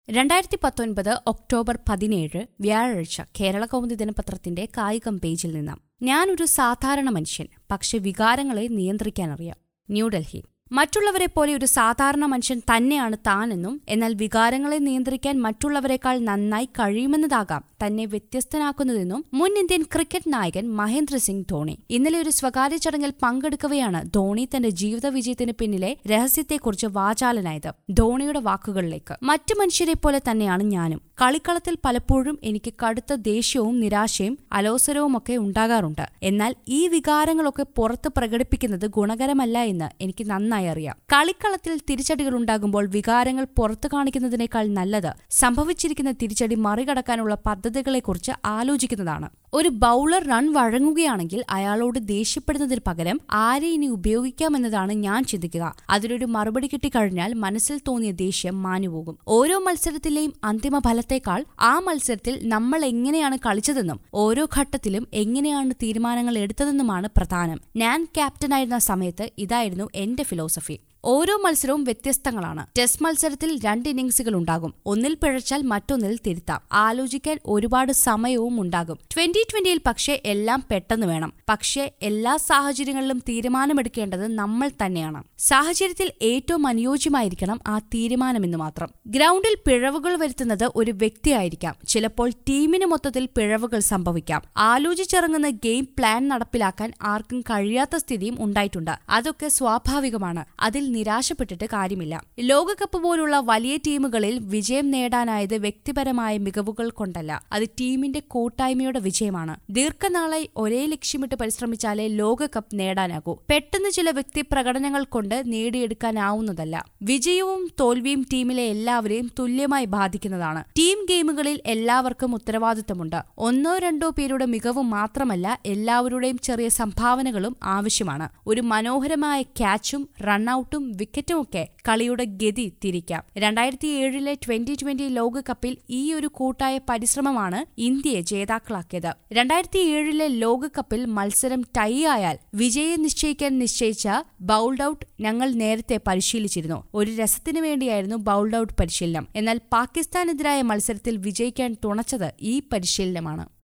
രണ്ടായിരത്തി പത്തൊൻപത് ഒക്ടോബർ പതിനേഴ് വ്യാഴാഴ്ച കേരള കൗമുദി ദിനപത്രത്തിന്റെ കായികം പേജിൽ നിന്ന് ഞാനൊരു സാധാരണ മനുഷ്യൻ പക്ഷെ വികാരങ്ങളെ നിയന്ത്രിക്കാനറിയാം ന്യൂഡൽഹി മറ്റുള്ളവരെ പോലെ ഒരു സാധാരണ മനുഷ്യൻ തന്നെയാണ് താനെന്നും എന്നാൽ വികാരങ്ങളെ നിയന്ത്രിക്കാൻ മറ്റുള്ളവരെക്കാൾ നന്നായി കഴിയുമെന്നതാകാം തന്നെ വ്യത്യസ്തനാക്കുന്നതെന്നും മുൻ ഇന്ത്യൻ ക്രിക്കറ്റ് നായകൻ മഹേന്ദ്ര സിംഗ് ധോണി ഇന്നലെ ഒരു സ്വകാര്യ ചടങ്ങിൽ പങ്കെടുക്കവെയാണ് ധോണി തന്റെ ജീവിത വിജയത്തിന് പിന്നിലെ രഹസ്യത്തെക്കുറിച്ച് വാചാലനായത് ധോണിയുടെ വാക്കുകളിലേക്ക് മറ്റു മനുഷ്യരെ പോലെ തന്നെയാണ് ഞാനും കളിക്കളത്തിൽ പലപ്പോഴും എനിക്ക് കടുത്ത ദേഷ്യവും നിരാശയും അലോസരവും ഒക്കെ ഉണ്ടാകാറുണ്ട് എന്നാൽ ഈ വികാരങ്ങളൊക്കെ പുറത്ത് പ്രകടിപ്പിക്കുന്നത് ഗുണകരമല്ല എന്ന് എനിക്ക് നന്നായി അറിയാം കളിക്കളത്തിൽ തിരിച്ചടികൾ ഉണ്ടാകുമ്പോൾ വികാരങ്ങൾ പുറത്തു കാണിക്കുന്നതിനേക്കാൾ നല്ലത് സംഭവിച്ചിരിക്കുന്ന തിരിച്ചടി മറികടക്കാനുള്ള പദ്ധതികളെക്കുറിച്ച് ആലോചിക്കുന്നതാണ് ഒരു ബൌളർ റൺ വഴങ്ങുകയാണെങ്കിൽ അയാളോട് ദേഷ്യപ്പെടുന്നതിന് പകരം ആരെ ഇനി ഉപയോഗിക്കാമെന്നതാണ് ഞാൻ ചിന്തിക്കുക അതിനൊരു മറുപടി കിട്ടിക്കഴിഞ്ഞാൽ മനസ്സിൽ തോന്നിയ ദേഷ്യം മാഞ്ഞുപോകും ഓരോ മത്സരത്തിലെയും അന്തിമ ഫലത്തേക്കാൾ ആ മത്സരത്തിൽ നമ്മൾ എങ്ങനെയാണ് കളിച്ചതെന്നും ഓരോ ഘട്ടത്തിലും എങ്ങനെയാണ് തീരുമാനങ്ങൾ എടുത്തതെന്നുമാണ് പ്രധാനം ഞാൻ ക്യാപ്റ്റനായിരുന്ന സമയത്ത് ഇതായിരുന്നു എന്റെ ഫിലോസഫി ഓരോ മത്സരവും വ്യത്യസ്തങ്ങളാണ് ടെസ്റ്റ് മത്സരത്തിൽ രണ്ട് ഇന്നിംഗ്സുകൾ ഉണ്ടാകും ഒന്നിൽ പിഴച്ചാൽ മറ്റൊന്നിൽ തിരുത്താം ആലോചിക്കാൻ ഒരുപാട് സമയവും ഉണ്ടാകും ട്വന്റി ട്വന്റിയിൽ പക്ഷേ എല്ലാം പെട്ടെന്ന് വേണം പക്ഷേ എല്ലാ സാഹചര്യങ്ങളിലും തീരുമാനമെടുക്കേണ്ടത് നമ്മൾ തന്നെയാണ് സാഹചര്യത്തിൽ ഏറ്റവും അനുയോജ്യമായിരിക്കണം ആ തീരുമാനമെന്ന് മാത്രം ഗ്രൗണ്ടിൽ പിഴവുകൾ വരുത്തുന്നത് ഒരു വ്യക്തിയായിരിക്കാം ചിലപ്പോൾ ടീമിന് മൊത്തത്തിൽ പിഴവുകൾ സംഭവിക്കാം ആലോചിച്ചിറങ്ങുന്ന ഗെയിം പ്ലാൻ നടപ്പിലാക്കാൻ ആർക്കും കഴിയാത്ത സ്ഥിതിയും ഉണ്ടായിട്ടുണ്ട് അതൊക്കെ സ്വാഭാവികമാണ് അതിൽ നിരാശപ്പെട്ടിട്ട് കാര്യമില്ല ലോകകപ്പ് പോലുള്ള വലിയ ടീമുകളിൽ വിജയം നേടാനായത് വ്യക്തിപരമായ മികവുകൾ കൊണ്ടല്ല അത് ടീമിന്റെ കൂട്ടായ്മയുടെ വിജയമാണ് ദീർഘനാളായി ഒരേ ലക്ഷ്യമിട്ട് പരിശ്രമിച്ചാലേ ലോകകപ്പ് നേടാനാകൂ പെട്ടെന്ന് ചില വ്യക്തി പ്രകടനങ്ങൾ കൊണ്ട് നേടിയെടുക്കാനാവുന്നതല്ല വിജയവും തോൽവിയും ടീമിലെ എല്ലാവരെയും തുല്യമായി ബാധിക്കുന്നതാണ് ടീം ഗെയിമുകളിൽ എല്ലാവർക്കും ഉത്തരവാദിത്തമുണ്ട് ഒന്നോ രണ്ടോ പേരുടെ മികവ് മാത്രമല്ല എല്ലാവരുടെയും ചെറിയ സംഭാവനകളും ആവശ്യമാണ് ഒരു മനോഹരമായ ക്യാച്ചും റണ്ണൌട്ടും വിക്കറ്റുമൊക്കെ കളിയുടെ ഗതി തിരിക്കാം രണ്ടായിരത്തി ഏഴിലെ ട്വന്റി ട്വന്റി ലോകകപ്പിൽ ഈ ഒരു കൂട്ടായ പരിശ്രമമാണ് ഇന്ത്യയെ ജേതാക്കളാക്കിയത് രണ്ടായിരത്തി ഏഴിലെ ലോകകപ്പിൽ മത്സരം ടൈ ആയാൽ വിജയം നിശ്ചയിക്കാൻ നിശ്ചയിച്ച ബൗൾഡ് ഔട്ട് ഞങ്ങൾ നേരത്തെ പരിശീലിച്ചിരുന്നു ഒരു രസത്തിനു വേണ്ടിയായിരുന്നു ബൗൾഡ് ഔട്ട് പരിശീലനം എന്നാൽ പാകിസ്ഥാനെതിരായ മത്സരത്തിൽ വിജയിക്കാൻ തുണച്ചത് ഈ പരിശീലനമാണ്